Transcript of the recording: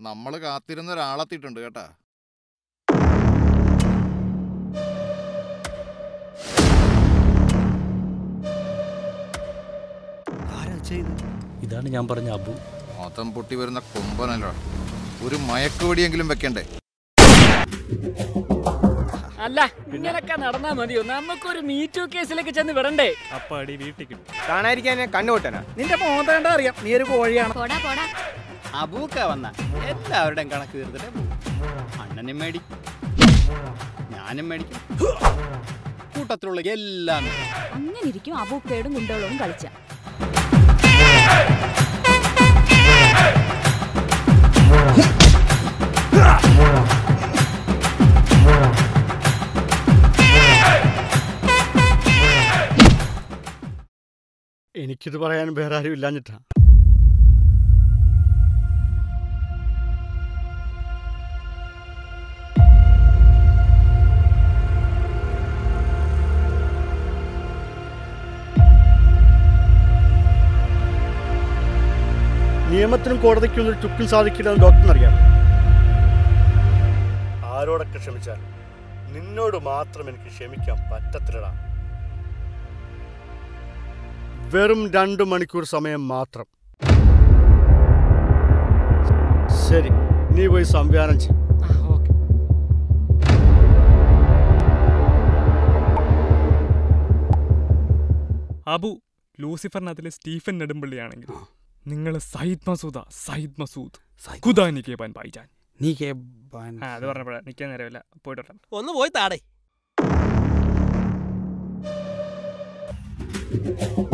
നമ്മൾ കാത്തിരുന്ന ഒരാളെത്തിയിട്ടുണ്ട് കേട്ടാ ഇതാണ് ഞാൻ പറഞ്ഞ അബു മൊത്തം പൊട്ടി വരുന്ന കൊമ്പനല്ലോ ഒരു മയക്കുവടിയെങ്കിലും വെക്കണ്ടേ അല്ല ഇങ്ങനൊക്കെ നടന്നാ മതിയോ നമുക്കൊരു മീറ്റു കേസിലേക്ക് ചെന്ന് വിടണ്ടേ അപ്പാടി വീട്ടിൽ കിട്ടും കാണാതിരിക്കാൻ ഞാൻ കണ്ണുകൊട്ടനാ നിന്റെ മോന്തേണ്ട അറിയാം നീ ഒരു കോഴിയാണ് പോടാ പോടാ അബൂക്ക വന്ന എല്ലാവരുടെയും കണക്ക് തീർത്തിട്ടേ പോകൂ. അണ്ണനും മേടിക്കും ഞാനും മേടിക്കും കൂട്ടത്തിലുള്ള എല്ലാം മേടിക്കും. അങ്ങനെ ഇരിക്കും അബൂക്കയോടും ഗുണ്ടകളോടും കളിച്ച എനിക്കിത് പറയാൻ വേറെ ആരും ഇല്ലാഞ്ഞിട്ടാ നിയമത്തിനും കോടതിക്കും ഒരു ചുക്കും സാധിക്കില്ലെന്ന് ഡോക്ടറിനറിയാം ആരോടൊക്കെ ക്ഷമിച്ചാൽ നിന്നോട് മാത്രം എനിക്ക് ക്ഷമിക്കാൻ പറ്റത്തില്ലടാ വെറും രണ്ട് മണിക്കൂർ സമയം മാത്രം ശരി നീ പോയി സംവിധാനം ചെയ്യും അബു ലൂസിഫറിനകത്തിലെ സ്റ്റീഫൻ നെടുമ്പള്ളിയാണെങ്കിൽ നിങ്ങൾ സയ്യിദ് മസൂദ സയ്യിദ് മസൂദ് ഖുദാ നിക്കേബാൻ ഭായിജാൻ നീ ആ അത് പറഞ്ഞപ്പോഴാ നിൽക്കാൻ നേരമില്ല പോയിട്ട് വരാം ഒന്ന് പോയി താടേ